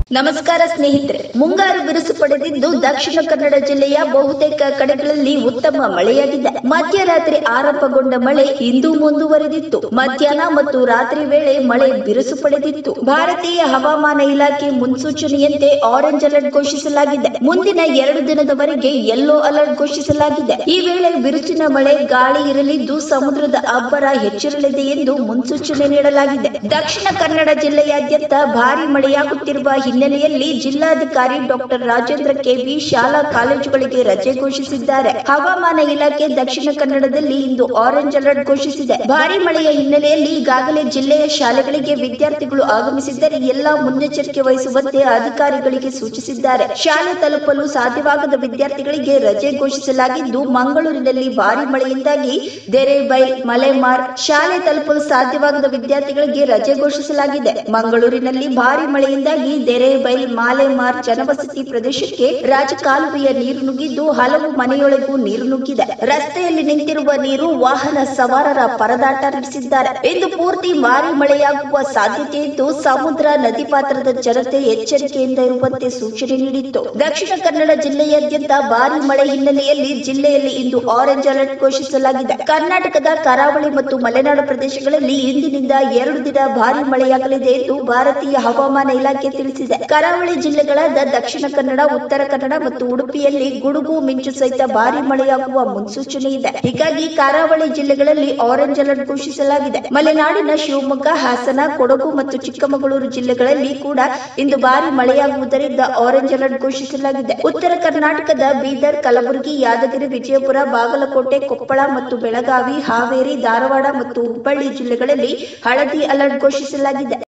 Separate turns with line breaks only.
ನಮಸ್ಕಾರ ಸ್ನೇಹಿತರೆ ಮುಂಗಾರು ಬಿರುಸು ಪಡೆದಿದ್ದು ದಕ್ಷಿಣ ಕನ್ನಡ ಜಿಲ್ಲೆಯ ಬಹುತೇಕ ಕಡೆಗಳಲ್ಲಿ ಉತ್ತಮ ಮಳೆಯಾಗಿದೆ ಮಧ್ಯರಾತ್ರಿ ಆರಂಭಗೊಂಡ ಮಳೆ ಇಂದು ಮುಂದುವರೆದಿತ್ತು ಮಧ್ಯಾಹ್ನ ಮತ್ತು ರಾತ್ರಿ ವೇಳೆ ಮಳೆ ಬಿರುಸು ಪಡೆದಿತ್ತು ಭಾರತೀಯ ಹವಾಮಾನ ಇಲಾಖೆ ಮುನ್ಸೂಚನೆಯಂತೆ ಆರೆಂಜ್ ಅಲರ್ಟ್ ಘೋಷಿಸಲಾಗಿದೆ ಮುಂದಿನ ಎರಡು ದಿನದವರೆಗೆ ಯೆಲ್ಲೋ ಅಲರ್ಟ್ ಘೋಷಿಸಲಾಗಿದೆ ಈ ವೇಳೆ ಬಿರುಸಿನ ಮಳೆ ಗಾಳಿ ಇರಲಿದ್ದು ಸಮುದ್ರದ ಅಬ್ಬರ ಹೆಚ್ಚಿರಲಿದೆ ಎಂದು ಮುನ್ಸೂಚನೆ ನೀಡಲಾಗಿದೆ ದಕ್ಷಿಣ ಕನ್ನಡ ಜಿಲ್ಲೆಯಾದ್ಯಂತ ಭಾರಿ ಮಳೆಯಾಗುತ್ತಿರುವ ಹಿನ್ನೆಲೆಯಲ್ಲಿ ಜಿಲ್ಲಾಧಿಕಾರಿ ಡಾಕ್ಟರ್ ರಾಜೇಂದ್ರ ಕೆಬಿ ಶಾಲಾ ಕಾಲೇಜುಗಳಿಗೆ ರಜೆ ಘೋಷಿಸಿದ್ದಾರೆ ಹವಾಮಾನ ಇಲಾಖೆ ದಕ್ಷಿಣ ಕನ್ನಡದಲ್ಲಿ ಇಂದು ಆರೆಂಜ್ ಅಲರ್ಟ್ ಘೋಷಿಸಿದೆ ಭಾರಿ ಮಳೆಯ ಹಿನ್ನೆಲೆಯಲ್ಲಿ ಈಗಾಗಲೇ ಜಿಲ್ಲೆಯ ಶಾಲೆಗಳಿಗೆ ವಿದ್ಯಾರ್ಥಿಗಳು ಆಗಮಿಸಿದ್ದರೆ ಎಲ್ಲಾ ಮುನ್ನೆಚ್ಚರಿಕೆ ವಹಿಸುವಂತೆ ಅಧಿಕಾರಿಗಳಿಗೆ ಸೂಚಿಸಿದ್ದಾರೆ ಶಾಲೆ ತಲುಪಲು ಸಾಧ್ಯವಾಗದ ವಿದ್ಯಾರ್ಥಿಗಳಿಗೆ ರಜೆ ಘೋಷಿಸಲಾಗಿದ್ದು ಮಂಗಳೂರಿನಲ್ಲಿ ಭಾರಿ ಮಳೆಯಿಂದಾಗಿ ದೇರೇಬೈಲ್ ಮಲೆಮಾರ್ ಶಾಲೆ ತಲುಪಲು ಸಾಧ್ಯವಾಗದ ವಿದ್ಯಾರ್ಥಿಗಳಿಗೆ ರಜೆ ಘೋಷಿಸಲಾಗಿದೆ ಮಂಗಳೂರಿನಲ್ಲಿ ಭಾರಿ ಮಳೆಯಿಂದಾಗಿ ದೇರೇಬೈಲ್ ಮಾಲೆಮಾರ್ ಜನವಸತಿ ಪ್ರದೇಶಕ್ಕೆ ರಾಜಕಾಲುವೆಯ ನೀರು ನುಗ್ಗಿದ್ದು ಹಲವು ಮನೆಯೊಳಗೂ ನೀರು ನುಗ್ಗಿದೆ ರಸ್ತೆಯಲ್ಲಿ ನಿಂತಿರುವ ನೀರು ವಾಹನ ಸವಾರರ ಪರದಾಟ ನಡೆಸಿದ್ದಾರೆ ಇಂದು ಪೂರ್ತಿ ಭಾರಿ ಮಳೆಯಾಗುವ ಸಾಧ್ಯತೆ ಇದ್ದು ಸಮುದ್ರ ನದಿ ಪಾತ್ರದ ಜನತೆ ಎಚ್ಚರಿಕೆಯಿಂದ ಇರುವಂತೆ ಸೂಚನೆ ನೀಡಿತ್ತು ದಕ್ಷಿಣ ಕನ್ನಡ ಜಿಲ್ಲೆಯಾದ್ಯಂತ ಭಾರಿ ಮಳೆ ಹಿನ್ನೆಲೆಯಲ್ಲಿ ಜಿಲ್ಲೆಯಲ್ಲಿ ಇಂದು ಆರೆಂಜ್ ಅಲರ್ಟ್ ಘೋಷಿಸಲಾಗಿದೆ ಕರ್ನಾಟಕದ ಕರಾವಳಿ ಮತ್ತು ಮಲೆನಾಡು ಪ್ರದೇಶಗಳಲ್ಲಿ ಇಂದಿನಿಂದ ಎರಡು ದಿನ ಭಾರಿ ಮಳೆಯಾಗಲಿದೆ ಎಂದು ಭಾರತೀಯ ಹವಾಮಾನ ಇಲಾಖೆ ತಿಳಿಸಿದೆ ಕರಾವಳಿ ಜಿಲ್ಲೆಗಳಾದ ದಕ್ಷಿಣ ಕನ್ನಡ ಉತ್ತರ ಕನ್ನಡ ಮತ್ತು ಉಡುಪಿಯಲ್ಲಿ ಗುಡುಗು ಮಿಂಚು ಸಹಿತ ಭಾರಿ ಮಳೆಯಾಗುವ ಮುನ್ಸೂಚನೆ ಇದೆ ಹೀಗಾಗಿ ಕರಾವಳಿ ಜಿಲ್ಲೆಗಳಲ್ಲಿ ಆರೆಂಜ್ ಅಲರ್ಟ್ ಘೋಷಿಸಲಾಗಿದೆ ಮಲೆನಾಡಿನ ಶಿವಮೊಗ್ಗ ಹಾಸನ ಕೊಡಗು ಮತ್ತು ಚಿಕ್ಕಮಗಳೂರು ಜಿಲ್ಲೆಗಳಲ್ಲಿ ಕೂಡ ಇಂದು ಭಾರಿ ಮಳೆಯಾಗುವುದರಿಂದ ಆರೆಂಜ್ ಅಲರ್ಟ್ ಘೋಷಿಸಲಾಗಿದೆ ಉತ್ತರ ಕರ್ನಾಟಕದ ಬೀದರ್ ಕಲಬುರಗಿ ಯಾದಗಿರಿ ವಿಜಯಪುರ ಬಾಗಲಕೋಟೆ ಕೊಪ್ಪಳ ಮತ್ತು ಬೆಳಗಾವಿ ಹಾವೇರಿ ಧಾರವಾಡ ಮತ್ತು ಹುಬ್ಬಳ್ಳಿ ಜಿಲ್ಲೆಗಳಲ್ಲಿ ಹಳದಿ ಅಲರ್ಟ್ ಘೋಷಿಸಲಾಗಿದೆ